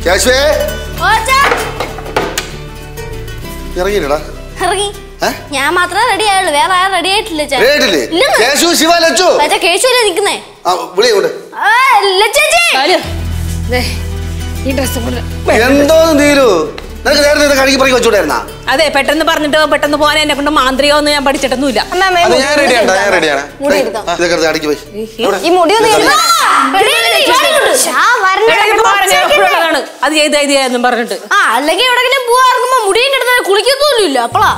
കേശുവേ ഓച്ചാ ഇറങ്ങിയില്ലടാ ഇറങ്ങി ഏ? ഞാൻ മാത്രമേ റെഡി ആയുള്ളൂ വേറെ ആരും റെഡി ആയിട്ടില്ല ചേ റേഡില്ലേ ഇല്ലെന്ന്. കേശു ശിവ ലച്ചു അച്ഛാ കേശുവല്ലേ നിക്കുന്നേ ആ വിളി ഇവിടെ ആ, ലച്ചേച്ചി ബാലു, ദേ, ഈ ഡ്രസ് കൊണ്ട് എന്തോ നീരു നിനക്ക് നേരത്തെ ഇത് കഴുകി പറക്കി വെച്ചൂടായിരുന്നാ അതെ പെട്ടെന്ന് പറഞ്ഞിട്ട് പെട്ടെന്ന് പോകാൻ എന്നെ കൊണ്ട് മാന്ത്രികമൊന്നും ഞാൻ പഠിച്ചിട്ടൊന്നുമില്ല അത് ഞാൻ റെഡിയാണ് ഞാൻ റെഡിയാണ് മുടി എടുത്തോ ഇതൊക്കെ എടുത്ത് അടിക്ക് പോയി ഈ മുടി ഒന്ന് ഇരുന്ന് ready ആയി, ready ആയിട്ടുണ്ട്. ആ, വരണ എപ്പോഴാണ് അത് ചെയ്ത് ഇത് ചെയ്തെന്നും പറഞ്ഞിട്ട് ആ അല്ലെങ്കിൽ എവിടെങ്കിലും പോവാ ഇറങ്ങുമ്പോ മുടിയും കിടന്ന് കുളിക്കത്തോലും ഇല്ല അപ്പളാ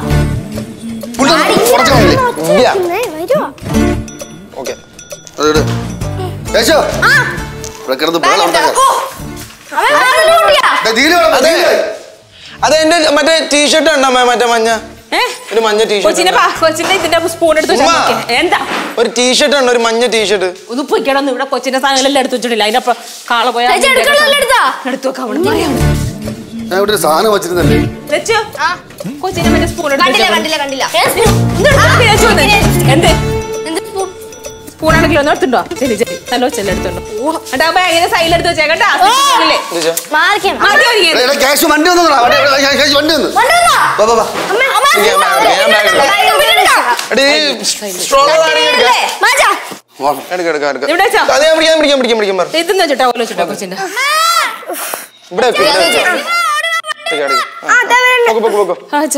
ഓക്കെ അത് ഇട്. കേശു ഇവിടെ കിടന്ന് ബഹളം ഉണ്ടാക്കാതെ. അവൻ വേറെ കുട്ടിയാ ദേ, നീലു വേണം, അതെ. നീലു. അത് എന്റെ മറ്റേ ടീഷർട്ട് ഉണ്ടോ അമ്മേ? മറ്റേ മഞ്ഞ ഏഹ് ഒരു മഞ്ഞ കൊച്ചിനെ ടീഷർട്ട് പാ- കൊച്ചിന്റെ ഇതിന്റെ സ്പൂൺ എടുത്ത് വെച്ചാ ഉമ്മ. നോക്കിയേ. എന്താ ഒരു ടീഷർട്ട് ഉണ്ട് ഒരു മഞ്ഞ ടീഷർട്ട് ഒന്ന് പൊയ്ക്കണം ഇവിടെ കൊച്ചിന്റെ സാധനങ്ങളെല്ലാം എടുത്തു വെച്ചിട്ടില്ല അതിന്റെ അപ്പുറം കാള പോയാ ചേച്ചി എടുക്കണല്ലോ എടുത്താ എടുത്തു വെക്കാം അവിടെ പറയാം ഞാൻ ഇവിടെ ഒരു സാധനം വെച്ചിരുന്നല്ലേ വെച്ചോ കൊച്ചിനെ മറ്റേ സ്പൂൺ കണ്ടില്ല കണ്ടില്ല കണ്ടില്ല എന്ത് എന്ത് spoon? സ്പൂണാണെങ്കിലും ഒന്ന് എടുത്തുണ്ടോ ശരി ശരി നല്ല വെച്ചല്ലേ എടുത്തുണ്ടോ എന്നിട്ട് ആ ബാഗിനെ സൈഡിൽ എടുത്ത് വെച്ചേക്കട്ടാ ഇല്ലേ? മാറിക്കണം മതി ഒരുങ്ങി. എടാ, എടാ, കേശു വണ്ടി വന്നു കേശു വണ്ടി വന്നു കൊണ്ടുവന്നോ? വാ, വാ, വാ. അമ്മ, അമ്മ, ഞാൻ ബാഗ് എടുക്കാം, ഞാൻ ബാഗ് എടുക്കാം. ബാഗ് എടുക്കാം. എടീ സ്ട്രോങ് ഇല്ലേ? മാറ്റാ. വാ. എടുക്ക എടുക്ക എടുക്ക ഇവിടെ വെച്ചോ? അത് ഞാൻ പിടിക്കാം പിടിക്കാം പിടിക്കാം പിടിക്കാം പറ ഇതെന്ന് വെച്ചിട്ടാ ഓല വെച്ചിട്ടാ കൊച്ചിന്റെ ഇവിടെ വെക്ക്, ഇവിടെ വെക്ക്. എടുക്ക, എടുക്ക. ആ, പൊക്കോ, പൊക്കോ, പൊക്കോ. ആ, വെച്ചോ.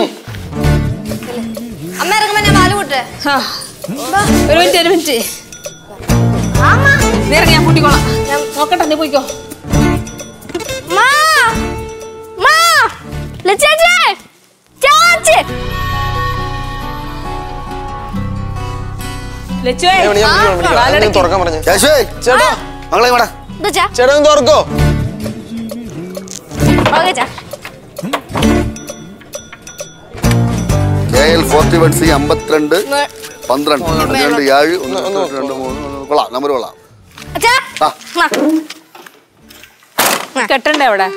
അമ്മ ഇറങ്ങുമ്പോ ഞാൻ പാല് കൂട്ടെ ആ. ഒരു മിനിറ്റ് ഒരു മിനിറ്റ് നീ ഇറങ്ങി ഞാൻ കൂട്ടിക്കോളാം ഞാൻ നോക്കട്ടെ നീ പോയിക്കോ മാ മാ ലച്ചേച്ചി ചാച്ചി ലച്ചുവേ ഞാൻ വിളിക്കാം, വിളിക്കാം, വിളിക്കാം. അത് നീ തുറക്കാൻ പറഞ്ഞു കേശുവേ ചേട്ടാ മകളെ ഇവിടെ എന്താ ചാ ചേട്ടാ ഒന്ന് തുറക്കോ ഓക്കെ ചാ K L forty one C അമ്പത്തിരണ്ട് പന്ത്രണ്ട് രണ്ട് ഏഴ് ഒന്ന് രണ്ട് മൂന്ന് ഒന്ന് കൊള്ളാം നമ്പർ കൊള്ളാം അച്ഛാ ആ. മാ. കെട്ടണ്ടേ അവിടെ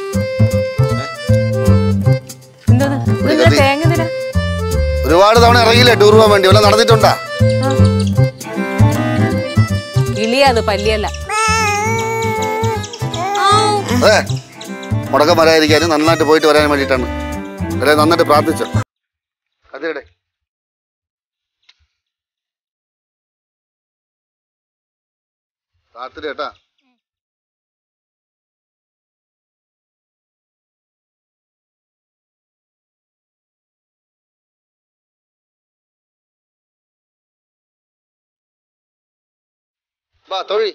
എന്താ കത്തി. തേങ്ങ എന്തിനാ ഒരുപാട് തവണ ഇറങ്ങിയില്ലേ ടൂർ പോകാൻ വേണ്ടി വല്ല നടന്നിട്ടുണ്ടാ കിളിയത് പല്ലിയല്ല അതെ മുടക്കം വരാതിരിക്കാനും നന്നായിട്ട് പോയിട്ട് വരാൻ വേണ്ടിയിട്ടാണ് അല്ലെ നന്നായിട്ട് പ്രാർത്ഥിച്ചു അതെടെ രാത്രി കേട്ടാ വാ തൊഴി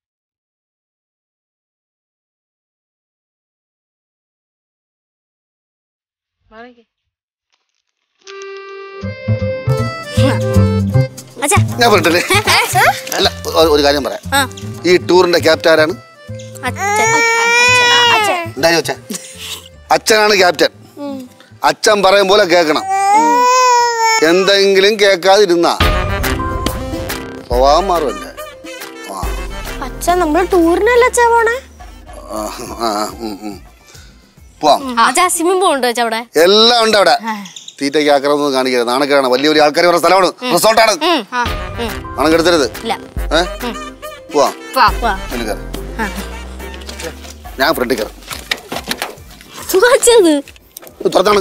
അച്ഛാ ഞാൻ പറഞ്ഞില്ലേ അല്ല ഒ- ഒരു കാര്യം പറയാം ആ ഈ ടൂറിന്റെ ക്യാപ്റ്റൻ ആരാണ് അച്ഛൻ അച്ഛൻ എന്താ ചോദിച്ചാ അച്ഛനാണ് ക്യാപ്റ്റൻ അച്ഛൻ പറയും പോലെ കേൾക്കണം എന്തെങ്കിലും കേൾക്കാതിരുന്ന സ്വഭാവം മാറുമല്ലേ ആ അച്ഛ നമ്മള് ടൂറിനല്ല അച്ഛാ പോണേ ആ, ആ, ഉം, ഉം. പോവാം അച്ഛാ സ്വിമ്മിംഗ് പൂൾ ഉണ്ട് അച്ഛാ അവിടെ എല്ലാം ഉണ്ട് അവിടെ തീറ്റയ്ക്ക് ആക്രമൊന്നും കാണിക്കരുത് നാണക്കേടാണ് വലിയ വലിയ ആൾക്കാർ പറയുന്ന സ്ഥലമാണ് റിസോർട്ടാണ് ഉം, ആ, ഉം. നാണം കെടുത്തരുത് ഇല്ല ഏ പോവാം വാ വാ ഇതിൽ കയറ്. ആ. ഞാൻ ഫ്രണ്ടിൽ കയറാം അച്ഛത് ഇത് തുറത്താണ്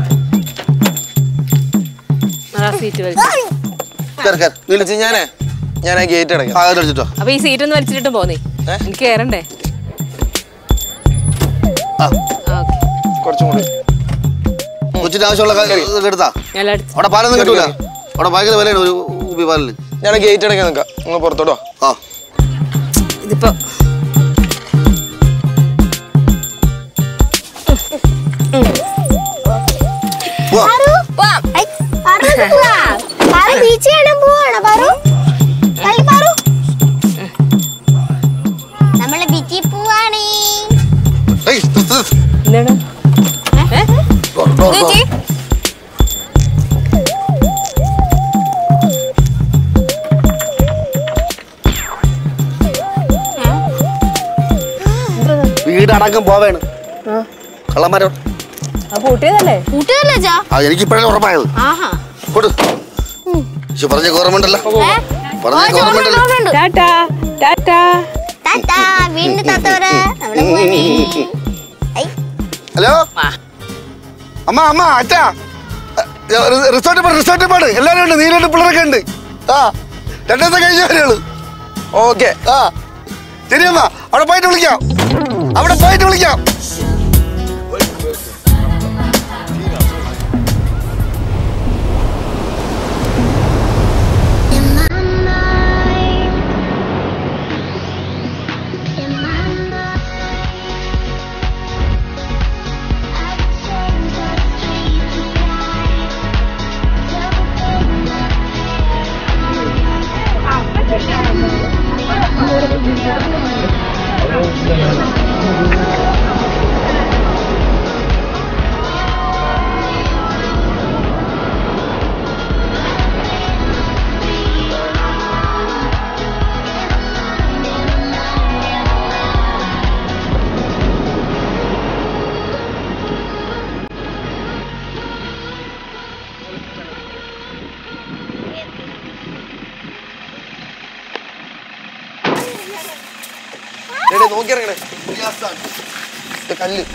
അതാ സീറ്റ് വലിച്ചു കയറി കയറി നീ വിളിച്ച് ഞാനേ ഞാൻ ആ ഗേറ്റ് അടയ്ക്കാം ആ അടിച്ചിട്ടോ അപ്പൊ ഈ സീറ്റ് ഒന്ന് വലിച്ചിട്ട് പോന്നേ എനിക്ക് കേറണ്ടേ ആ ഓക്കെ കുറച്ചും കൂടി കൊച്ചിന്റെ ആവശ്യമുള്ള കാര്യം ഇതൊക്കെ എടുത്താ ഞാൻ എടുത്തു അവിടെ പാലൊന്നും കിട്ടൂല അവിടെ ഭയങ്കര വിലയാണ് ഒരു ഉപ്പി പാലിന് ഞാൻ ഗേറ്റ് അടയ്ക്കാൻ നിൽക്കാം നിങ്ങൾ പുറത്തോട്ടോ ആ ഇതിപ്പോ പോവാം ബീച്ച് കാണാൻ പോവാണോ പാറു അല്ല പാറു നമ്മള് ബീച്ചിൽ പോവാണേ ഏയ്, നിർത്ത്, നിർത്ത്. എന്താണ് ഡോർ, ഡോർ, ഡോർ. വീടടക്കം പോവേണ് കള്ളന്മാരോ ആ കൂട്ടിയതല്ലേ കൂട്ടുകാരല്ലേ അച്ഛാ ആ എനിക്കിപ്പോഴേ ഉറപ്പായത് ആഹാ കൊടു പക്ഷെ പറഞ്ഞ ഗവൺമെന്റ് അല്ല ഏ? പറഞ്ഞ ഓ, ഗവൺമെന്റ് അല്ല ചോറുണ്ട്, ചോറുണ്ട്. ടാറ്റാ ടാറ്റാ താത്താ വീണ്ടും താത്ത വരാ നമ്മളെ പോവാനേ ഐ ഹലോ അമ്മ അമ്മ അച്ഛാ റിസോർട്ട് പാട് റിസോർട്ട് പാട് എല്ലാരും ഉണ്ട് നീലോട്ട് പിള്ളേരൊക്കെ ഉണ്ട് ആ രണ്ടു ദിവസം കഴിഞ്ഞ വരെയുള്ളൂ ഓക്കെ ആ ശരി അമ്മ അവിടെ പോയിട്ട് വിളിക്കാം അവിടെ പോയിട്ട് വിളിക്കാം നോക്കി ഇറങ്ങണേ ഇത് കല്ല്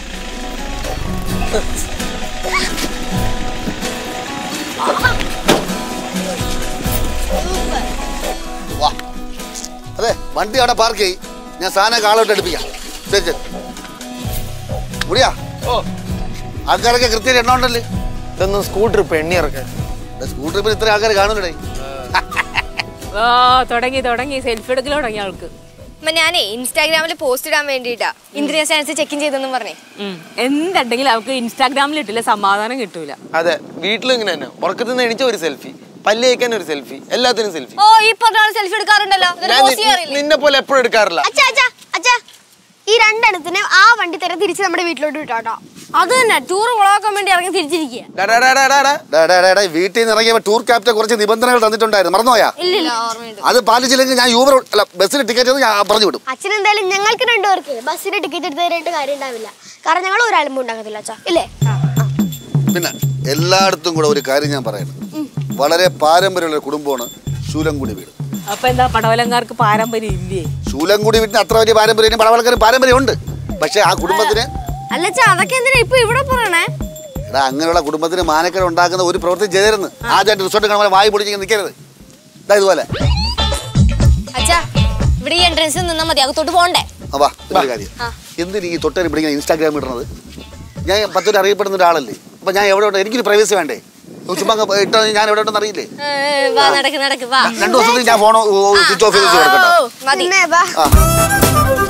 വാ അതെ വണ്ടി അവിടെ പാർക്ക് ചെയ് ഞാൻ സാധനം കാളോട്ട് എടുപ്പിക്കാം ശരി ശരി മുടിയാ ഓ ആൾക്കാരൊക്കെ കൃത്യം എണ്ണം ഉണ്ടല്ലേ ഇതൊന്നും സ്കൂട്ടർ പെണ്ണി ഇറക്കാൻ സ്കൂട്ടറിൽ ഇപ്പൊ ഇത്ര ആൾക്കാർ കാണുന്നുണ്ടേ ഓ തുടങ്ങി തുടങ്ങി സെൽഫി എടുക്കൽ തുടങ്ങി ആൾക്ക് അമ്മ ഞാനേ ഇൻസ്റ്റാഗ്രാമിൽ പോസ്റ്റ് ഇടാൻ വേണ്ടിട്ടാ ഇന്ദ്രിയ സയൻസ് ചെക്കിൻ ചെയ്തെന്നും പറഞ്ഞേ ഉം. എന്തുണ്ടെങ്കിലും അവൾക്ക് ഇൻസ്റ്റാഗ്രാമിൽ ഇട്ടില്ല സമാധാനം കിട്ടൂല അതെ വീട്ടിലും ഇങ്ങനെ തന്നെ ഉറക്കത്തിൽ നിന്ന് എണീച്ച ഒരു സെൽഫി പല്ല് തേക്കാൻ ഒരു സെൽഫി എല്ലാത്തിനും സെൽഫി ഓ ഈ പറഞ്ഞ സെൽഫി എടുക്കാറുണ്ടല്ലോ എന്നിട്ട് ഞാൻ post നി- ചെയ്യാറില്ലേ നിന്നെ പോലെ എപ്പോഴും എടുക്കാറില്ല അച്ഛാ അച്ഛാ അച്ഛാ ഈ രണ്ടെണ്ണത്തിന് ആ വണ്ടി തരം തിരിച്ച് നമ്മുടെ വീട്ടിലോട്ട് വിട്ടാട്ടോ അത് തന്നെ ടൂർ കൊളാക്കാൻ വേണ്ടി ഇറങ്ങി തിരിച്ചിരിക്കുക ഡാ, ഡാ, ഡാ, ഡാ, ഡാ, ഡാ. ഡാ, ഡാ, ഡാ, ഡാ, വീട്ടിൽ നിന്ന് ഇറങ്ങിയപ്പോ ടൂർ ക്യാപ്റ്റൻ കുറച്ച് നിബന്ധനകൾ തന്നിട്ടുണ്ടായിരുന്നു മറന്നുപോയാ ഇല്ലില്ല ഓർമ്മയുണ്ട് അത് പാലിച്ചില്ലെങ്കിൽ ഞാൻ യൂബർ അല്ല ബസ്സിന് ടിക്കറ്റ് ഞാൻ പറഞ്ഞു വിടും അച്ഛൻ എന്തായാലും ഞങ്ങൾക്ക് രണ്ടുപേർക്ക് ബസ്സിന് ടിക്കറ്റ് എടുത്ത് തരാനായിട്ട് കാര്യം ഉണ്ടാവില്ല കാരണം ഞങ്ങൾ ഒരാളും ഉണ്ടാക്കത്തില്ല അച്ഛാ ഇല്ലേ പിന്നെ എല്ലായിടത്തും കൂടെ ഒരു കാര്യം ഞാൻ പറയണം വളരെ പാരമ്പര്യമുള്ള കുടുംബമാണ് ശൂലംകുടി വീട് അപ്പൊ എന്താ പടവലങ്കാർക്ക് പാരമ്പര്യം ഇല്ലേ ശൂലംകുടി വീട്ടിന് അത്ര വലിയ പാരമ്പര്യം പടവളക്കാരും പാരമ്പര്യമുണ്ട് പക്ഷെ ആ കുടുംബത്തിന് അല്ലച്ചാ അതൊക്കെ എന്തിനാ ഇപ്പൊ ഇവിടെ പറയണേ എടാ അങ്ങനെയുള്ള കുടുംബത്തിന് മാനക്കേട് ഉണ്ടാക്കുന്ന ഒരു പ്രവൃത്തി ചെയ്തിരുന്നു ആദ്യമായിട്ട് റിസോർട്ട് കാണുമ്പോൾ വായി പൊടിച്ച് നിൽക്കരുത് ഇതാ ഇതുപോലെ അച്ഛാ ഇവിടെ ഈ എൻട്രൻസിൽ നിന്നാ മതി അകത്തോട്ട് പോണ്ടേ ആ, വാ ഒരു കാര്യം എന്തിന് ഈ തൊട്ടേരി പിടിക്കാൻ ഇൻസ്റ്റാഗ്രാം ഇടുന്നത് ഞാൻ പത്തൊരു അറിയപ്പെടുന്ന ഒരാളല്ലേ അപ്പൊ ഞാൻ എവിടെ ഉണ്ട് എനിക്കൊരു പ്രൈവസി വേണ്ടേ ചുമ്മാ അങ്ങ് ഇട്ടാ ഞാൻ എവിടെ ഉണ്ടെന്ന് അറിയില്ലേ ഏ, വാ നടക്ക് നടക്ക് വാ രണ്ടു ദിവസത്തിൽ ഞാൻ ഫോൺ സ്വിച്ച് ഓഫ് ചെയ്ത് വെച്ച് കൊടുക്കട്ടോ ഓ, മതി പിന്നെ വാ ആ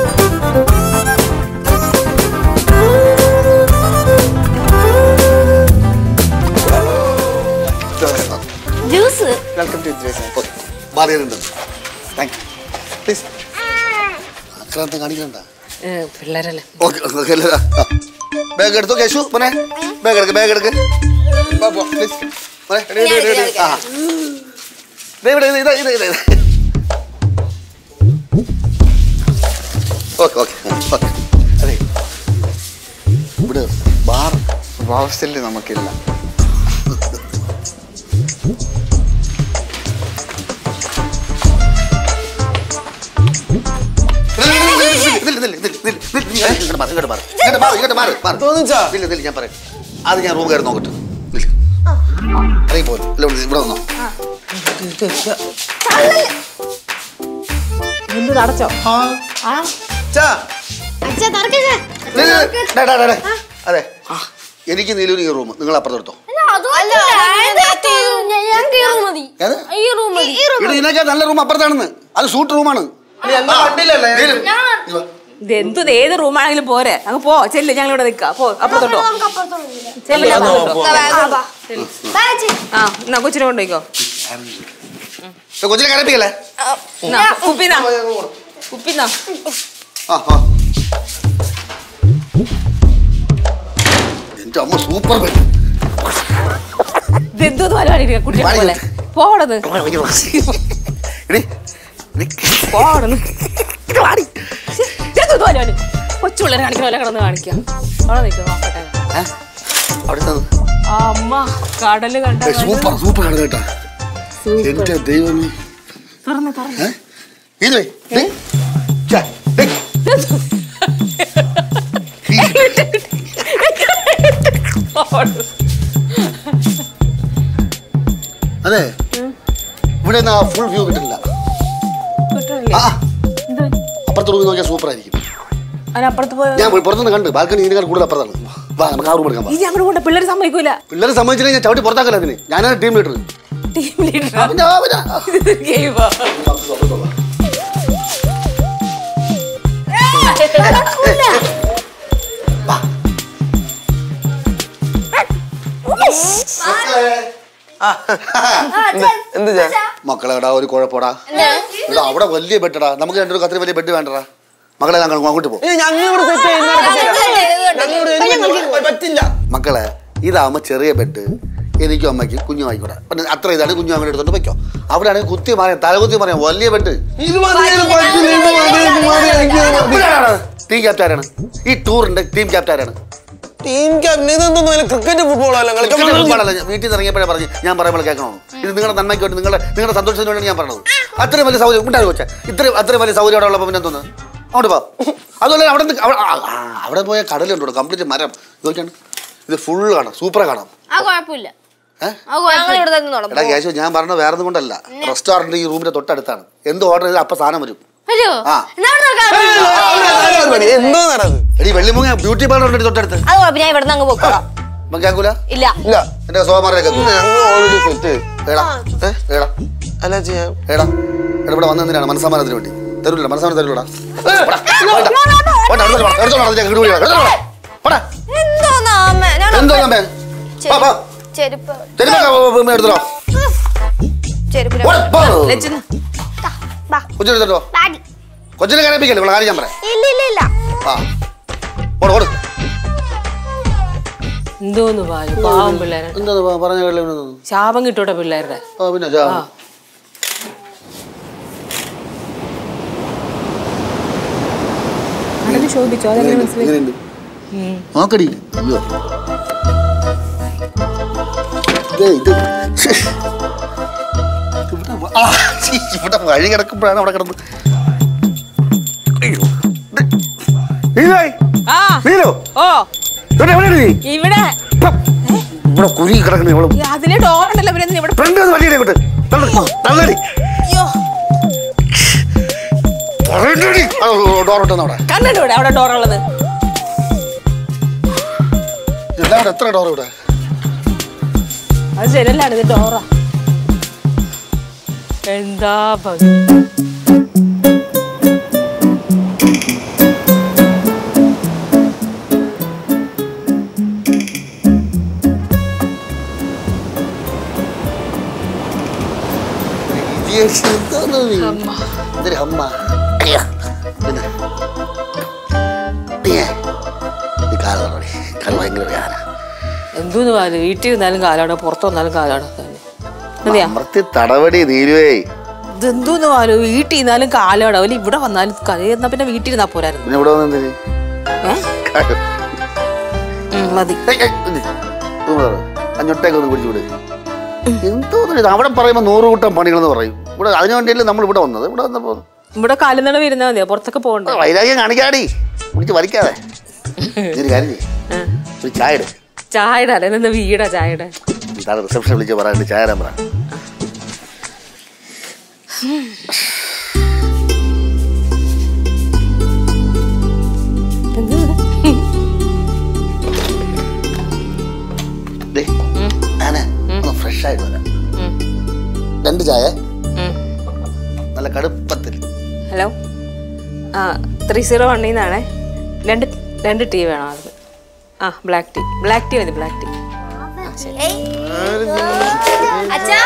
juice welcome to Indriya science okay മാറിയിട്ടുണ്ട് താങ്ക് യു പ്ലീസ് ആക്രാന്തം കാണിക്കണ്ട പിള്ളേരല്ലേ ഓക്കെ ഓക്കെ ബാഗ് എടുത്തു കേശു മോനെ ബാഗ് എടുക്ക് ബാഗ് എടുക്ക് പ്ലീസ് മോനെ ഞാൻ എടുക്കാം, ഞാൻ എടുക്കാം. ആ ദേ ഇവിടെ ഇത് ഇത് ഇത് ഇത് ഓക്കെ ഓക്കെ ഓക്കെ അതെ ഇവിടെ ബാർ ഹോസ്റ്റലിൽ നമുക്കില്ല തോന്നിച്ചാ? ഞാൻ പറയാം അത് ഞാൻ റൂം കയറി നോക്കട്ടെ നില്ല്. ഇറങ്ങി പോലും ഇല്ല ഇവിടെ ഇവിടെ വന്നോ എന്ത് നടച്ചോ ചാ അച്ഛാ തറക്കേ നില്ല്, നില്ല്. ഡേ, ഡേ, ഡേ, ഡേ. അതെ എനിക്ക് നീലൂര് ഈ റൂം നിങ്ങൾ അപ്പുറത്തെടുത്തോ മതി ഏത്? ഈ റൂം മതി ഇത് ഇതിനേക്കാൾ നല്ല റൂം അപ്പുറത്താണെന്ന് അത് സൂട്ട് റൂമാണ് എന്താ വണ്ടിയിലല്ലേ നീലു, ഇങ്ങ് വാ. ഇത് എന്ത് ഇത് ഏത് റൂമാണെങ്കിലും പോരെ അങ്ങ് പോ ചെല്ല് ഞങ്ങൾ ഇവിടെ നിൽക്കാം പോ അപ്പുറത്തോട്ടോ ചെല്ല് അപ്പുറത്തോട്ടോ. ആ എന്നാ കൊച്ചിനെ കൊണ്ടുപോയിക്കോ ഇത് കൊച്ചിനെ കരപ്പിക്കല്ലേ എന്നാ, കുപ്പിന്നാ കുപ്പിന്നാ ആ ആ എന്റെ അമ്മ സൂപ്പർ പെൺ ഇത് എന്തോ പരിപാടി കുട്ടിയെ വാടി. പോലെ പോടന്ന് എടി, എടി, പോടന്ന് എന്തോ പരിപാടി കൊച്ചുപിള്ളേരെ കാണിക്കുന്ന പോലെ കിടന്ന് കാണിക്കാം അവിടെ നിൽക്കാം നോക്കട്ടെ ഏ? അവിടെ നിന്ന്. അമ്മ കടല് കണ്ട ഏ, സൂപ്പർ സൂപ്പർ ആണ് കേട്ടാ എന്റെ ദൈവമേ തുറന്ന് തുറന്ന് ഏ? ഇത് വേ, ദേ. ഛെ, അതെ ഇവിടെ നിന്ന് ആ ഫുൾ വ്യൂ കിട്ടില്ല ആ അപ്പുറത്ത് റൂമിൽ നോക്കിയാൽ സൂപ്പർ ആയിരിക്കും അതിനപ്പുറത്ത് പോയ ഞാൻ പോയി പുറത്തുനിന്ന് കണ്ട് ബാൽക്കണി ഇതിനേക്കാൾ കൂടുതൽ അപ്പുറത്താണ് വാ നമുക്ക് ആ റൂം എടുക്കാം വാ. ഇനി അങ്ങോട്ട് കൊണ്ട് പിള്ളേർ സമ്മതിക്കൂല പിള്ളേരെ സംബന്ധിച്ചില്ലെങ്കിൽ ഞാൻ ചവിട്ടി പുറത്താക്കല അതിന് ഞാനാണ് ടീം ലീഡർ ടീം ലീഡർ പിന്നെ ആ, പിന്നെ ആ. ഗെയിമാ എന്ത് ചെയ്യാ മക്കളെ എടാ ഒരു കുഴപ്പടാ എടാ അവിടെ വലിയ ബെഡടാ നമുക്ക് രണ്ടു അത്ര വലിയ ബെഡ് വേണ്ടടാ മക്കളെ ഞങ്ങൾ അങ്ങോട്ട് പോ ഞങ്ങളിവിടെ സെറ്റ് ചെയ്യുന്ന പറ്റില്ല മക്കളെ ഇതാവുമ്പോ ചെറിയ ബെഡ് എനിക്കും അമ്മയ്ക്കും കുഞ്ഞു ആയിക്കോട്ടെ പിന്നെ അത്ര ഇതാണ് കുഞ്ഞു അമ്മയുടെ എടുത്തോണ്ട് വെക്കോ അവിടെ ആണെങ്കിൽ കുത്തി മാറിയാം തലകുത്തി മാറിയാം വലിയ ബെഡ് ഇത് മതിയാലും പറ്റില്ല ഇത് മതി ഇത് മതി എനിക്ക് ടീം ക്യാപ്റ്റൻ ആരാണ് ഈ ടൂറിന്റെ ടീം ക്യാപ്റ്റൻ ആരാണ് ടീം ക്യാപ്റ്റൻ ഇതൊന്നും ക്രിക്കറ്റ് ഫുട്ബോൾ അല്ല കളിക്കാൻ ഫുട്ബോളല്ല, ഞാൻ വീട്ടിൽ നിന്ന് ഇറങ്ങിയപ്പോഴേ പറഞ്ഞു ഞാൻ പറയുമ്പോൾ കേൾക്കണോ ഇത് നിങ്ങളുടെ നന്മയ്ക്ക് വേണ്ടി നിങ്ങളുടെ നിങ്ങളുടെ സന്തോഷത്തിന് വേണ്ടി ഞാൻ പറഞ്ഞത് അത്രയും വലിയ സൗകര്യം ഉണ്ടാകും വെച്ചാൽ ഇത്രയും അത്രയും വലിയ സൗകര്യം അവിടെ ഉള്ളപ്പോൾ പിന്നെ എന്തോന്ന് അങ്ങോട്ട് പോ അതുപോലെ അവിടെ നിന്ന് അവിടെ- ആ, ആ, അവിടെ പോയ കടലുണ്ട് കംപ്ലീറ്റ് മരം നോക്കിയാണ് ഇത് ഫുള്ള് കാണാം സൂപ്പറാ കാണാം ആ കുഴപ്പമില്ല ഏഹ് ഞങ്ങൾ ഇവിടെ തന്നെ എടാ കേശു ഞാൻ പറഞ്ഞത് വേറെ ഒന്നും കൊണ്ടല്ല റെസ്റ്റോറന്റ് ഈ റൂമിന്റെ തൊട്ടടുത്താണ് എന്ത് ഓർഡർ ചെയ്താൽ അപ്പൊ സാധനം വരും വരുമോ ആ. എന്നാ അവിടെ നോക്കാം. എന്തോ നടന്നത് എടി വെള്ളിമുങ്ങ ബ്യൂട്ടി പാർലർ ഉണ്ട് തൊട്ടടുത്ത് അത് കുഴപ്പം ഞാൻ ഇവിടെ നിന്ന് അങ്ങ് പോക്കോളാം അപ്പം കേൾക്കൂല ഇല്ല ഇല്ല എന്റെ സോമാരെ കേൾക്കും ഞങ്ങൾ ഓൾറെഡി സെറ്റ് ഏടാ ഏ? ഏടാ അല്ല ചെയ്യാം ഏടാ എടാ ഇവിടെ വന്നതിനാണ് മനസ്സമാനത്തിന് വേണ്ടി തരൂല മനസ്സമാനം തരൂലടാ എന്തോന്നാ അമ്മ ഞാൻ എന്തോ അമ്മേ വാ, വാ. ചെരുപ്പ് ചെരുപ്പൊക്കെ എടുത്തോ ചെരുപ്പ് ലച്ചുന്ന് കൊച്ചിനെടുത്തോ ഡാഡി കൊച്ചിനെ കരയിപ്പിക്കല്ലേ ഇവിടെ കാര്യം ഞാൻ പറയാം ഇല്ല ഇല്ല ഇല്ല ആ ഓട് ഓട് എന്തോന്ന് പാല് പാവം പിള്ളേരെ എന്താ പറഞ്ഞ കേട്ടില്ല ശാപം കിട്ടൂടെ പിള്ളേരുടെ ആ പിന്നെ ജാ. ആ. അതിന് ശോഭിച്ചോ അതെങ്ങനെ മനസ്സിലായി ഇങ്ങനെയുണ്ട്. നോക്കടി അയ്യോ ദേ, ഇത് ശ്ശേ. ഇവിടെ വ- ആ, ശ്ശേ, ഇവിടെ വഴി കിടക്കുമ്പോഴാണ് അവിടെ കിടന്ന് അയ്യോ. ദേ. നീലുവേ, ആ നീലു, ഓ ഇവിടെ എവിടെയാണ് നീ? ഇവിടെ ഇപ്പം. ഇവിടെ കുരുങ്ങി കിടക്കുന്ന ഇവളും ഈ അതിന് ഡോർ ഉണ്ടല്ലോ പിന്നെ എന്തിനാ ഇവിടെ ഫ്രണ്ട് വന്ന് വഴിയുടെ ഇങ്ങോട്ട് തള്ളടി, തള്ളടി അയ്യോ പറയണ്ടടി. ആ, ഡോർ ഇട്ടെന്ന് അവിടെ കണ്ടോ ഇവിടെ അവിടെ ഡോർ ഉള്ളത് എന്താ ഇവിടെ എത്ര ഡോർ ഇവിടെ അത് ശരിയല്ലാണ് ഇത് ഡോറാ എന്താ ഭംഗി Yes, എന്താണ് നീ? ഇതൊരു അമ്മ അയ്യോ. പിന്നെ. നീയേ, ഈ കാല് തുടങ്ങി. കാല് ഭയങ്കര വേദന. എന്തോന്ന് പാല് വീട്ടിൽ ഇരുന്നാലും കാലാടോ പുറത്തു വന്നാലും കാലാടോ തന്നെ അതെയാ അമർത്തി തടവടി നീരുവേ ഇതെന്തോന്ന് പാല് വീട്ടിൽ ഇരുന്നാലും കാലാടോ അവല് ഇവിടെ വന്നാലും കലയിരുന്ന പിന്നെ വീട്ടിൽ ഇരുന്നാ പോരായിരുന്നു പിന്നെ ഇവിടെ വന്നെന്തിന് ഏ ഉം, മതി അഞ്ഞൊട്ടേക്ക് ഒന്ന് പിടിച്ചു വിട് എന്തോന്നു ഇത് അവിടെ പറയുമ്പോ നൂറ് കൂട്ടം പണികളെന്ന് പറയും ഇവിടെ അതിനു വേണ്ടിയല്ലേ നമ്മൾ ഇവിടെ വന്നത് ഇവിടെ വന്നപ്പോ ഇവിടെ കാലുനട വരുന്നാ മതിയോ പുറത്തൊക്കെ പോകണ്ട വൈരാഗ്യം കാണിക്കാടി പിടിച്ച് വലിക്കാതെ ഒരു കാര്യം ചെയ്യ്. ഒരു ചായ ഇട് ചായയുടെ അല്ലെന്ന് വീടാ ചായയുടെ ഇതാണ് റിസപ്ഷൻ വിളിച്ച് പറയാണ്ട് ചായ തരാൻ പറ ദേ, ഞാന് ഒന്ന് ഫ്രഷ് ആയിട്ട് വരാം രണ്ട് ചായ നല്ല കടുപ്പത്തിൽ ഹലോ ആ ത്രീ സീറോ വണ്ണിൽ നിന്നാണേ രണ്ട് രണ്ട് ടീ വേണം അത് ആ ബ്ലാക്ക് ടീ ബ്ലാക്ക് ടീ മതി ബ്ലാക്ക് ടീ അച്ഛാ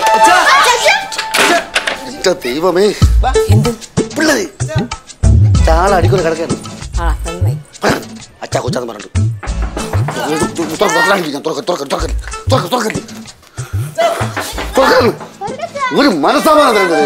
ഒറ്റ ദൈവമേ എന്ത് പിള്ളേര് ചാള അടിക്കൂടെ കിടക്കാണ് ആ നന്നായി അച്ഛാ കൊച്ചാന്ന് പറഞ്ഞിട്ട് തുറക്ക്, തുറക്ക്, ഞാൻ തുറക്ക്, തുറക്ക്, തുറക്ക്, തുറക്ക്, തുറക്ക്. തുറക്ക്. ഒരു മനസ്സമാനം തരുന്നത്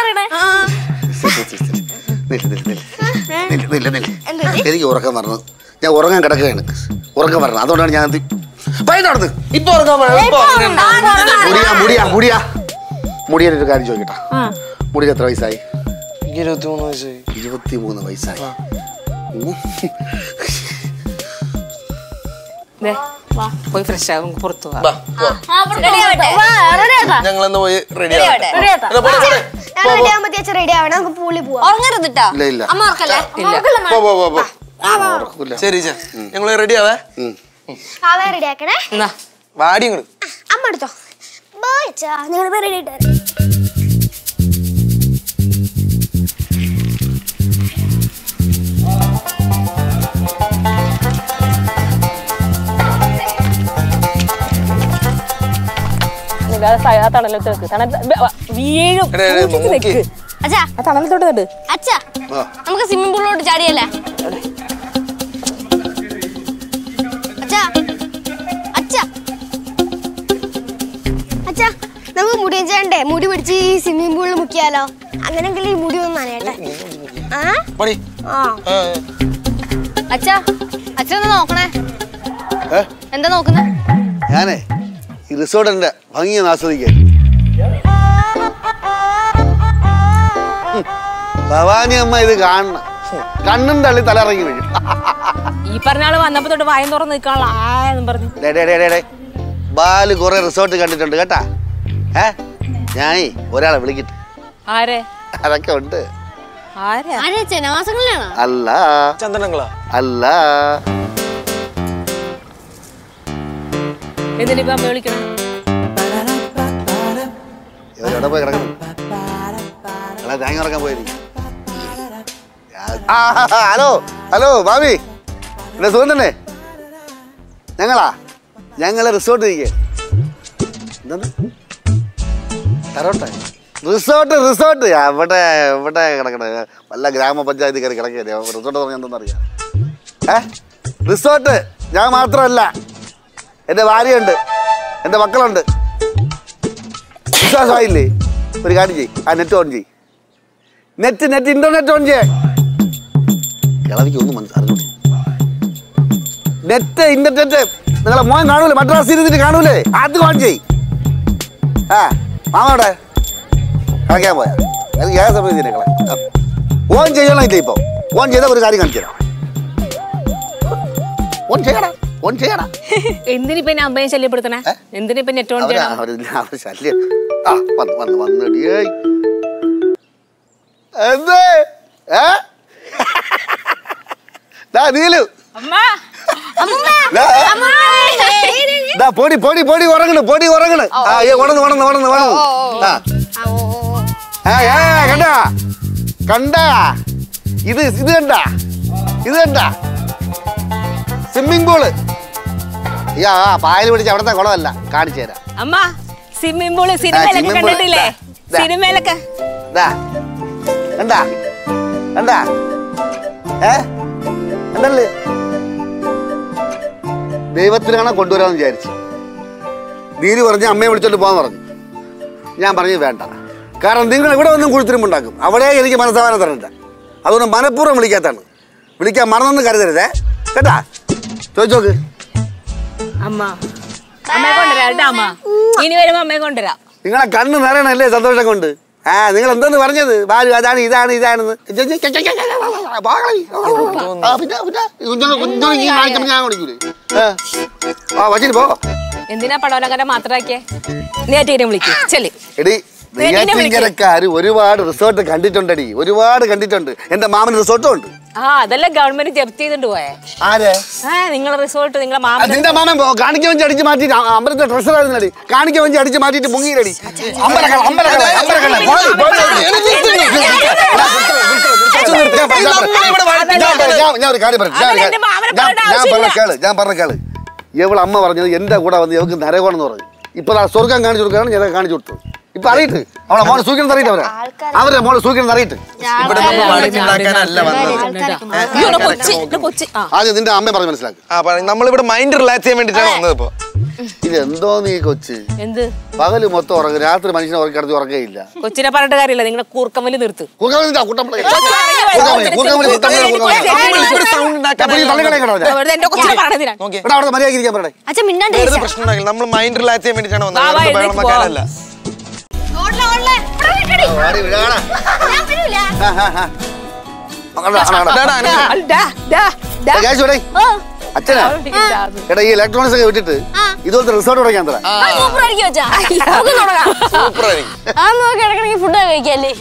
എനിക്ക് ഉറക്കം പറഞ്ഞു ഞാൻ ഉറങ്ങാൻ കിടക്കുകയാണ് ഉറക്കം വരണം അതുകൊണ്ടാണ് ഞാൻ ഇത് പൈന നടന്ന് ഇപ്പൊ ഉറങ്ങാൻ പോണം, ഇപ്പൊ ഉറങ്ങണം. മുടിയാ മുടിയാ മുടിയാ മുടിയുടെ ഒരു കാര്യം ചോദിക്കട്ടാ മുടിക്ക് എത്ര വയസ്സായി എനിക്ക് ഇരുപത്തിമൂന്ന് വയസ്സായി ഇരുപത്തി മൂന്ന് വയസ്സായി ഉം. ദേ, പോയി ഫ്രഷ് ആകും പുറത്തു പോവാം വാ, വാ. ഞങ്ങളെന്ന് പോയി റെഡി ആവട്ടെ എന്നാ പോടെ, പോടെ. ഞാൻ റെഡി ആകുമ്പോ ചേച്ചി റെഡി ആവണം നമുക്ക് പൂളി പോവാം ഉറങ്ങരുതിട്ടാ ഇല്ല ഇല്ല അമ്മ ഉറക്കല്ലേ പോ, പോ, പോ, പോ. ഉറക്കൂല. ശരി ചേ ഞങ്ങള് റെഡി ആവേ ഉം. അവൻ റെഡി ആക്കണേ എന്നാ വാടി ഇങ്ങോട്ട് അമ്മ എടുത്തോ ബോയ് ചാ നിങ്ങൾ റെഡി ആയിട്ട് തണലത്ത് വെക്ക് തണൽ വീഴും എടേ, എടേ, സൂക്ഷിച്ച് നോക്കി. നിക്ക്. അച്ഛാ ആ തണലത്തോട്ട് തട്ട് അച്ഛാ ആ. നമുക്ക് സ്വിമ്മിംഗ് പൂളിലോട്ട് ചാടിയല്ലേ അച്ഛാ അച്ഛാ അച്ഛാ നമുക്ക് മുടിയൻ ചേണ്ടേ മുടി പിടിച്ച് ഈ സ്വിമ്മിംഗ് പൂളിൽ മുക്കിയാലോ അങ്ങനെങ്കിൽ ഈ മുടി ഒന്ന് നനയട്ടെ ആ പണി ആ ആ, അച്ഛാ അച്ഛൻ ഒന്ന് നോക്കണേ ഏ? എന്താ നോക്കുന്നേ ഞാനേ ഈ റിസോർട്ടിന്റെ ഭംഗി ഒന്ന് ആസ്വദിക്കാൻ ഉം. ഭവാനി അമ്മ ഇത് കാണണം കണ്ണും തള്ളി തലയിറങ്ങി വീഴും ഈ പറഞ്ഞ ആള് വന്നപ്പോ തൊട്ട് വായം തുറന്ന് നിൽക്കാനുള്ള ആയെന്നും പറഞ്ഞു ഡേ, ഡേ, ഡേ, ഡേ, ഡേ. ബാല് കുറെ റിസോർട്ട് കണ്ടിട്ടുണ്ട് കേട്ടാ ഏ ഞാനേ ഒരാളെ വിളിക്കട്ടെ ആരെ അതൊക്കെ ഉണ്ട് ആരെ ആരാ ജനവാസങ്ങളിലാണോ അല്ല ചന്ദനങ്ങളാ അല്ല എന്തിനിപ്പോ അമ്മ വിളിക്കണം എവിടെ പോയി കിടക്കണം നിങ്ങളെ തേങ്ങ ഇറക്കാൻ പോയിരിക്കും ആ, ഹലോ ഹലോ ഭാവി എന്നെ സുഖം തന്നെ ഞങ്ങളാ ഞങ്ങള് റിസോർട്ട് ഇരിക്കേ എന്താണ് തരോട്ടെ റിസോർട്ട് റിസോർട്ട് എവിടെ എവിടെ കിടക്കണേ വല്ല ഗ്രാമപഞ്ചായത്ത് കയറി കിടക്കേ റിസോർട്ട് പറഞ്ഞാൽ എന്തെന്നറിയാം ഏ റിസോർട്ട് ഞാൻ മാത്രമല്ല എൻ്റെ ഭാര്യയുണ്ട് എൻ്റെ മക്കളുണ്ട് വിശ്വാസമായില്ലേ ഒരു കാര്യം ചെയ് ആ നെറ്റ് ഓൺ ചെയ് നെറ്റ് നെറ്റ് ഇന്റർനെറ്റ് ഓൺ ചെയ്യേ കിളവിക്ക് ഒന്നും മനസ്സിലായി നെറ്റ് ഇന്റർനെറ്റ് നിങ്ങളെ മോൻ കാണൂലേ മദ്രാസ് ഇരുന്നിട്ട് കാണൂലേ അത് ഓൺ ചെയ് ആ മാമോടെ കളിക്കാൻ പോയാ അത് ഏത് സമയത്ത് കളെ ഓൺ ചെയ്യണം ഇല്ല ഇപ്പൊ ഓൺ ചെയ്ത ഒരു കാര്യം കാണിച്ചു തരാം ഓൺ ചെയ്യണം ഓൺ ചെയ്യണം എന്തിനിപ്പോ എന്നെ അമ്മയെ ശല്യപ്പെടുത്തണേ എന്തിനിപ്പോ നെറ്റ് ഓൺ അവരാ ചെയ്യണം അവര് അവര് ശല്യം ആ വന്ന് വന്ന് വന്നടിയേ എന്തേ ഏ ദാ നീലു അമ്മ ദാ. ദാ പൊടി പൊടി പൊടി ഉറങ്ങണ് പൊടി ഉറങ്ങണ് ആ ഏ ഉണന്ന് ഉണന്ന് ഉണന്ന് ഉണന്ന് ആ ആ ഏ കണ്ടാ കണ്ടാ ഇത് ഇത് കണ്ടാ ഇത് കണ്ടാ സ്വിമ്മിംഗ് പൂള് അയ്യാ ആ പായൽ പിടിച്ച് അവിടുത്തെ കുളമല്ല കാണിച്ചു തരാം അമ്മ സ്വിമ്മിംഗ് പൂള് സിനിമയിലൊക്കെ swimming pool. കണ്ടിട്ടില്ലേ ദാ. സിനിമയിലൊക്കെ ദാ കണ്ടാ കണ്ടാ ഏ കണ്ടല്ലേ ദൈവത്തിനാണ് കൊണ്ടുവരാന്ന് വിചാരിച്ചു ദീനി പറഞ്ഞ് അമ്മയെ വിളിച്ചോണ്ട് പോകാൻ പറഞ്ഞു ഞാൻ പറഞ്ഞു വേണ്ട കാരണം നിങ്ങൾ ഇവിടെ ഒന്നും കുഴിത്തിരിമ്പുണ്ടാക്കും അവിടെ എനിക്ക് മനസ്സമാനം തരണ്ട അതുകൊണ്ട് മനഃപൂർവ്വം വിളിക്കാത്താണ് വിളിക്കാൻ മറന്നൊന്നും കരുതരുതേ കേട്ടാ ചോദിച്ചോക്ക് അമ്മ അമ്മയെ കൊണ്ടുവരാം കേട്ടോ അമ്മ ഇനി വരുമ്പോ അമ്മയെ കൊണ്ടുവരാം നിങ്ങളെ കണ്ണ് നിറയണല്ലേ സന്തോഷം കൊണ്ട് ആ നിങ്ങൾ എന്തെന്ന് പറഞ്ഞത് ബാലു അതാണ് ഇതാണ് ഇതാണെന്ന് പോകളി. ആ, പിന്നെ പിന്നെ കുഞ്ഞോട് കുഞ്ഞോട് ഈ കാണിക്കുമ്പോ ഞാൻ കുടിക്കൂലേ ആ. ആ വച്ചിട്ട് പോ എന്തിനാ പടവലക്കാരെ മാത്രമാക്കിയേ നേറ്റീനെ വിളിക്കും ചെല്ലി എടി എന്നെ വിളിക്ക്. നെയ്യാറ്റിൻകരക്കാര് ഒരുപാട് റിസോർട്ട് കണ്ടിട്ടുണ്ടടി ഒരുപാട് കണ്ടിട്ടുണ്ട് എന്റെ മാമന് റിസോർട്ടും ഉണ്ട് ആ അതല്ലേ ഗവൺമെന്റ് ജപ്തി ചെയ്തിട്ട് പോയേ ആരെ ആ നിങ്ങളെ റിസോർട്ട് നിങ്ങളെ ആ, മാമൻ നിന്റെ മാമൻ പോ- കാണിക്ക വഞ്ചി അടിച്ച് മാറ്റിട്ട് അ- അമ്പലത്തെ ട്രഷറായിരുന്നടി കാണിക്ക വഞ്ചി അടിച്ച് മാറ്റിട്ട് മുങ്ങിയിലടി അമ്പലക്കള്ള അമ്പലക്കള്ള അമ്പലക്കള്ള പോയി, പോയി, പോയി. ഞാൻ- ഞാൻ ഒരു കാര്യം പറയാം. ഞാൻ ഒരു അവൻ കാര്യം- എന്റെ മാമനെ ഞാൻ- പറയേണ്ട ഞാൻ പറഞ്ഞ ആവശ്യമില്ല. കേള് ഞാൻ പറഞ്ഞ കേള് ഇവള് അമ്മ പറഞ്ഞത് എന്റെ കൂടെ വന്ന് ഇവക്ക് നരകമാണെന്ന് പറഞ്ഞു ഇപ്പൊ ദാ സ്വർഗം കാണിച്ചു കൊടുക്കാണ് ഞാൻ കാണിച്ചു കൊടുത്തത് ഇപ്പൊ അറിയിട്ട് അവളെ മോളെ സൂക്ഷിക്കണം അറിയിട്ട് അവരെ അവരെ മോളെ സൂക്ഷിക്കണം അറിയിട്ട് ഇവിടെ നമ്മൾ വഴക്കുണ്ടാക്കാനല്ല വന്നത് അയ്യോ, ഇവിടെ കൊച്ചി ഇവിടെ കൊച്ചി ആ ആദ്യം നിന്റെ അമ്മ പറഞ്ഞ് മനസ്സിലാക്കി ആ പറ നമ്മളിവിടെ മൈൻഡ് റിലാക്സ് ചെയ്യാൻ വേണ്ടിട്ടാണ് വന്നത് ഇപ്പൊ ഇത് എന്തോ നീ കൊച്ച് എന്ത് പകല് മൊത്തം ഉറങ്ങും രാത്രി മനുഷ്യനെ ഉറക്കി കിടത്തി ഉറക്കയില്ല കൊച്ചിനെ പറഞ്ഞിട്ട് കാര്യമില്ല നിങ്ങളുടെ കൂർക്കമ്മല് നിർത്ത് കുറുക്കമ്പലി കുട്ടമ്പളി കൊച്ചി കുറുക്കമ്പലി ഇവിടെ sound ഉണ്ടാക്കാൻ വെറുതെ എന്റെ കൊച്ചിനെ പറഞ്ഞതിനാ നോക്കിയേ ഇവിടെ അവിടെ മര്യാദ ഇരിക്കാൻ പറയണേ അച്ഛൻ മിണ്ടാണ്ട് വെറുതെ ഇരിക്ക. പ്രശ്നം ഉണ്ടാക്കില്ല നമ്മൾ മൈൻഡ് റിലാക്സ് ചെയ്യാൻ വേണ്ടിട്ടാണ് വന്നത് വാ, വാ, വെറുതെ ബഹളം എഴുന്നേറ്റ് വെക്കാനല്ല ഓടലെ, ഓടലെ. ഇവിടെ നിൽക്കടി. ആടി വിടാടാ. ഞാൻ വരൂല. ആ, ആ, ആ. അങ്ങോട്ട്, അങ്ങോട്ട്. ഇതാടാ, അനക്ക്. ഡാ, ഡാ, ഡാ. ഏ, ക്യാഷ് ഇവിടെ. ഓ, അച്ഛനാ എടാ ഈ ഇലക്ട്രോണിക്സ് ഒക്കെ വിട്ടിട്ട് ഇതുപോലത്തെ റിസോർട്ട് തുടങ്ങാൻ തരാം ആ, സൂപ്പർ ആയിരിക്കും അച്ഛാ. നമുക്ക് തുടങ്ങാം. സൂപ്പർ ആയിരിക്കും ആ നോക്കി ഇടക്കിടക്ക് ഫുഡ് കഴിക്കല്ലേ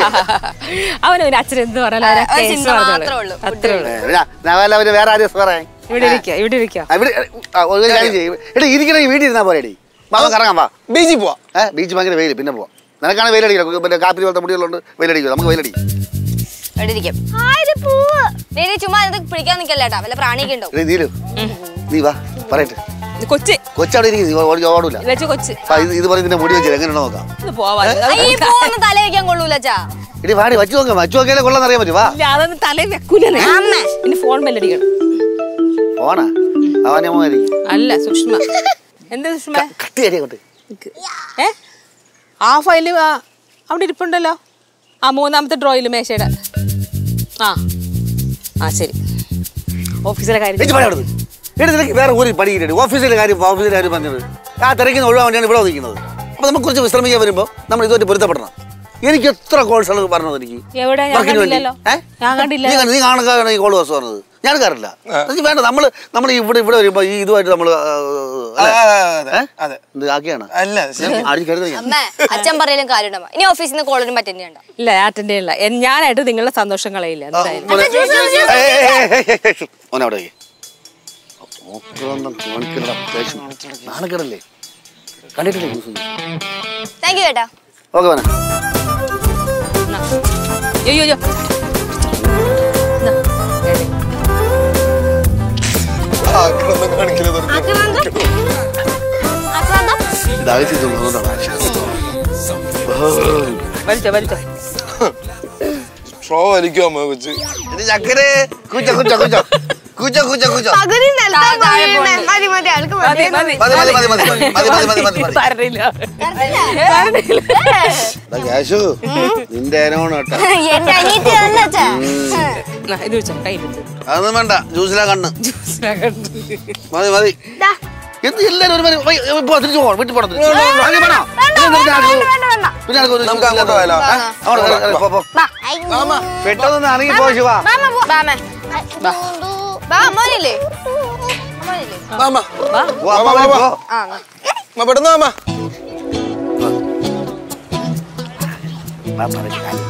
അവനവന് അച്ഛൻ എന്ത് പറഞ്ഞാലും അവനെ ആ, കേസ് ചിന്ത പറഞ്ഞോളൂ. മാത്രേ ഉള്ളൂ. അത്രേ ഉള്ളൂ അവര് വേറെ ആരും പറയാൻ ഇവിടെ ഇരിക്കുക ഇവിടെ ഇരിക്കുക ഇവിടെ ആ, ഒരു കാര്യം ചെയ്യും എടാ ഇരിക്കണമെങ്കിൽ വീട്ടിൽ ഇരുന്നാ പോരെ എടി വാ നമുക്ക് ഇറങ്ങാം വാ ബീച്ചിൽ പോവാ ഏഹ് ബീച്ച് ഭയങ്കര വെയിൽ പിന്നെ പോവാം നിനക്കാണ് വെയിലടിക്കില്ല പിന്നെ കാപ്പി പോലത്തെ മുടികളുണ്ട് വെയിലടിക്കും നമുക്ക് വെയിലടി ഇവിടെ ഇരിക്കാം ആ ഇത് പൂവ് ഡേ ഡേ, ചുമ്മാ ഇത് പിടിക്കാൻ നിക്കല്ലേട്ടാ വല്ല പ്രാണിയൊക്കെ ഉണ്ടാവും എടീ നീലു നീ വാ പറയട്ടെ ഇത് കൊച്ചി കൊച്ചവിടെ ഇരിക്കും നീ ഓടി ഓടൂല ലച്ചു കൊച്ചി ആ, ഇത് ഇതുപോലെ ഇതിന്റെ മുടി വെച്ചില്ല എങ്ങനെയാണോ നോക്കാം ഇത് പോവാ ഈ പൂവൊന്നും തല വെക്കാൻ കൊള്ളൂല അച്ഛാ എടി വാടി വച്ചു നോക്കാം വച്ചു നോക്കിയാലേ കൊള്ളാൻ അറിയാൻ പറ്റും വാ ഇല്ല അതൊന്നും തലയിൽ വെക്കൂലേ ഇനി ഫോൺ ബെല്ലടിക്കണം പോണാ അവനെ മോനായിരിക്കും അല്ല സുഷ്മ എന്താ സുഷ്മ കട്ടി അടി അങ്ങോട്ട് ഏ ആ ഫയല് ആ അവിടെ ഇരിപ്പുണ്ടല്ലോ ആ മൂന്നാമത്തെ ഡ്രോയില് മേശയുടെ ആ ആ ശരി ഓഫീസിലെ കാര്യം വെച്ച് പണി അവിടുന്ന് എടി നിനക്ക് വേറെ ഒരു പണിയില്ല ഓഫീസിലെ കാര്യം ഓഫീസിലെ കാര്യം പറഞ്ഞത് ആ തിരക്കിന്ന് ഒഴിവാൻ വേണ്ടിയാണ് ഇവിടെ നിൽക്കുന്നത് അപ്പൊ നമുക്ക് കുറച്ച് വിശ്രമിക്കാൻ വരുമ്പോൾ നമ്മൾ ഇതുമായിട്ട് പൊരുത്തപ്പെടണം എനിക്ക് എത്ര കോൾസുകൾ പറഞ്ഞത് എനിക്ക് എവിടെ ഞാൻ വർക്കിന് വേണ്ടി. കണ്ടില്ലല്ലോ ഏ? ഞാൻ കണ്ടില്ല നീ കണ്ടു- നീ കാണുക ഈ കോൾ ബസ് പറഞ്ഞത് ഞാൻ കയറില്ല അത് വേണ്ട നമ്മൾ നമ്മൾ ഇവിടെ ഇവിടെ വരുമ്പോ ഈ ഇതുമായിട്ട് നമ്മൾ അതെ, അതെ, അതെ, അതെ. ഇത് ആക്കിയാണ് അല്ല ശരി ആടി കരുതി അമ്മ അച്ഛൻ പറയലും കാര്യം ഇനി ഓഫീസിൽ നിന്ന് കോളൊന്നും പറ്റുന്നുണ്ടോ ഇല്ല അറ്റൻഡ് ചെയ്യില്ല എൻ- ഞാനായിട്ട് നിങ്ങളുടെ സന്തോഷം കളയില്ല എന്തായാലും ഓനവിടെ നാണക്കേടല്ലേ കണ്ടിട്ടില്ലേ ന്യൂസ് താങ്ക് യു ചേട്ടാ ഓക്കെ വേണം അയ്യോ അയ്യോ ആക്രമണം കാണിക്കരുത് ആക്രാന്തം ആക്രാന്തം ഇത് ആഴ്ച തോന്നുന്നതാണ് വലിച്ചോ വലിച്ചോ സ്ട്രോ വലിക്കുമോ അമ്മ കൊച്ച് ചക്കരെ കുച്ച കുച്ച കുച്ച കുച്ച കുച്ച കുച്ച പകുതി നിലത്താ വീണേ. മതി മതി ആൾക്ക് മതി മതി മതി മതി മതി മതി മതി മതി മതി മതി മതി മതി തരണില്ല ദാ ക്യാഷു നിന്റെ അനോണ് കേട്ടോ എന്റെ അനിയത്തി തന്നെ അച്ഛാ ആ, ഇത് വെച്ചോ കയ്യിലെടുത്ത് അതൊന്നും വേണ്ട ജ്യൂസിലാ കണ്ണ് മതി മതി ദാ. എന്ത് എല്ലാരും ഒരു മതി ഇപ്പൊ തിരിച്ചു പോകണം വീട്ടിൽ പോകണം തിരിച്ച്. അങ്ങനെ വേണോ? പിന്നെ എന്തിനാ ആൾക്ക് വേണ്ട വേണ്ട പിന്നെ ആൾക്ക് ഒരു നമുക്ക് അങ്ങോട്ട് പോയാലോ? ഏ? അങ്ങോട്ട് കേറ്, കേറ്, പോ, പോ. വാ. പെട്ടെന്ന് ഇറങ്ങി പോ ശിവ വാ, വാ, വാ. ബാ. ബാ അമ്മോനില്ലേ അമ്മോനില്ലേ അമ്മ പോ, അമ്മ വഴി പോ. ആ അമ്മ പെട്ടെന്ന് വാ, അമ്മ വാ, പറഞ്ഞ് കാര്യം.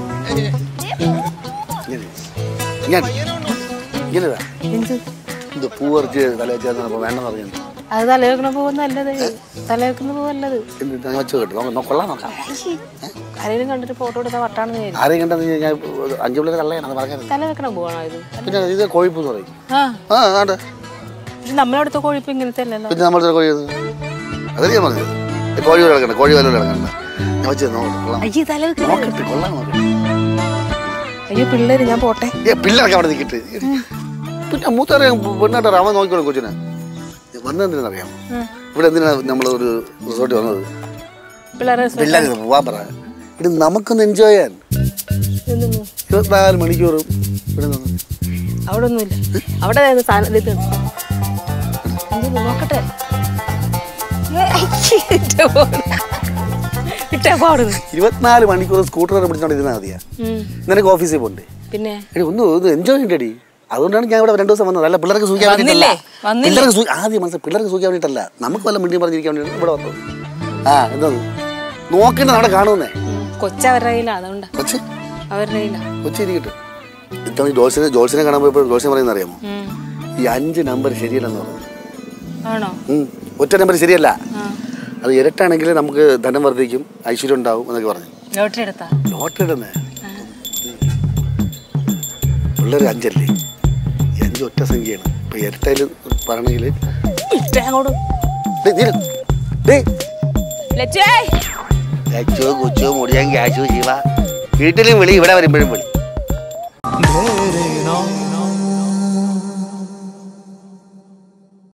ഇങ്ങനെ. ഇങ്ങനെ. ഇങ്ങനെ ഇതാ. ഇത് പൂവറിച്ച് തല വെച്ചാൽ വേണ്ടെന്ന് പറഞ്ഞു അത് തലവെക്കണ പോ നല്ലത് തലവെക്കുന്ന പോ നല്ലത് എന്ത് ഞാൻ വെച്ച് കേട്ടു നോക്കാം കൊള്ളാം നോക്കാം ആരെങ്കിലും കണ്ടിട്ട് ഫോട്ടോ എടുത്താൽ വട്ടാണെന്ന് വിചാരിക്കും ആരെയും കണ്ടെന്ന് ഞാൻ അഞ്ചു പിള്ളേർ കള്ളയാണ് അത് പറഞ്ഞത് തലവെക്കണ പോവാണോ ഇത് പിന്നെ ഇത് കോഴിപ്പ് എന്ന് പറയും ആ ആ ആണ്ട് ഇത് നമ്മളടുത്ത കൊഴുപ്പ് ഇങ്ങനത്തെ അല്ലല്ലോ പിന്നെ നമ്മൾ കോഴി അതല്ലേ ഞാൻ പറഞ്ഞത് ഇത് കോഴി പോലെ കിടക്കണ്ട കോഴി പോലെ കിടക്കണ്ട ഞാൻ വെച്ച് നോക്കാം കൊള്ളാം അയ്യോ തലവെക്കണ നോക്കട്ടെ കൊള്ളാം നോക്കട്ടെ അയ്യോ പിള്ളേര് ഞാൻ പോട്ടെ ഏ പിള്ളേരൊക്കെ അവിടെ നിൽക്കട്ടെ പിന്നെ മൂത്തറിയാം പെണ്ണായിട്ട് അവൻ നോക്കിക്കോളും കൊച്ചിനെ വന്നെന്തിനാണെന്നറിയാം ഇവിടെ എന്തിനാണ് നമ്മൾ ഒരു റിസോർട്ടിൽ വന്നത് പിള്ളേരെ പിള്ളേർ പോവാൻ പറ ഇത് നമുക്കൊന്ന് എൻജോയ് ചെയ്യാൻ ഇരുപത്തിനാല് മണിക്കൂറും ഇവിടെ നിന്ന് അവിടെ ഒന്നുമില്ല അവിടെ ഏത് സാധനം ഇത് എന്തിന് നോക്കട്ടെ ഇട്ടേ പോ. ഇട്ടേ പോ അവിടുന്ന്. ഇരുപത്തിനാല് മണിക്കൂർ സ്കൂട്ടർ പിടിച്ചോണ്ട് ഇരുന്നാൽ മതിയാ ഉം. നിനക്ക് ഓഫീസിൽ പോണ്ടേ പിന്നെ എടി ഒന്ന് ഒന്ന് എൻജോയ് ചെയ്യണ്ടടി അതുകൊണ്ടാണ് ഞാൻ ഇവിടെ രണ്ടു ദിവസം വന്നത് അല്ല പിള്ളേർക്ക് സൂക്ഷിക്കാൻ വേണ്ടിയിട്ടല്ല വന്നില്ലേ? വന്നില്ലേ? പിള്ളേർക്ക് സൂ- ആദ്യം മനസ്സിൽ പിള്ളേർക്ക് സൂക്ഷിക്കാൻ വേണ്ടിയിട്ടല്ല നമുക്ക് വല്ല മിണ്ടിയും പറഞ്ഞിരിക്കാൻ വേണ്ടിയിട്ട് ഇവിടെ വന്നത് ആ എന്തോന്ന് നോക്കേണ്ട അവിടെ കാണുന്നേ ഉം. കൊച്ച് അവരുടെ കയ്യിലാ അതുകൊണ്ടാ കൊച്ച് അവരുടെ കയ്യിലാ കൊച്ചു ഇരിക്കട്ടെ ഇത്തവണ ഈ ജോൾസിനെ ജോൾസിനെ കാണാൻ പോയപ്പോൾ ജോൾസിനെ പറയുന്ന അറിയാമോ ഉം. ഈ അഞ്ച് നമ്പർ ശരിയല്ലെന്ന് പറഞ്ഞു ആണോ ഉം. ഒറ്റ നമ്പർ ശരിയല്ല ആ അത് ഇരട്ടാണെങ്കിൽ നമുക്ക് ധനം വർദ്ധിക്കും ഐശ്വര്യം ഉണ്ടാവും എന്നൊക്കെ പറഞ്ഞു ലോട്ടറി എടുത്താ ലോട്ടറി ഇടുന്നേ പിള്ളേർ അഞ്ചല്ലേ ഈ അഞ്ച് ഒറ്റ സംഖ്യയാണ് ഇപ്പൊ ഇരട്ടയിൽ പറയണമെങ്കിൽ ഇട്ടേ അങ്ങോട്ട് ഡേയ്, നീലു, ഡേയ്, ലച്ചുവേ ലച്ചു കുച്ചു മുടിയൻ ക്യാഷു ശിവ വീട്ടിലും വിളി ഇവിടെ വരുമ്പോഴും വിളി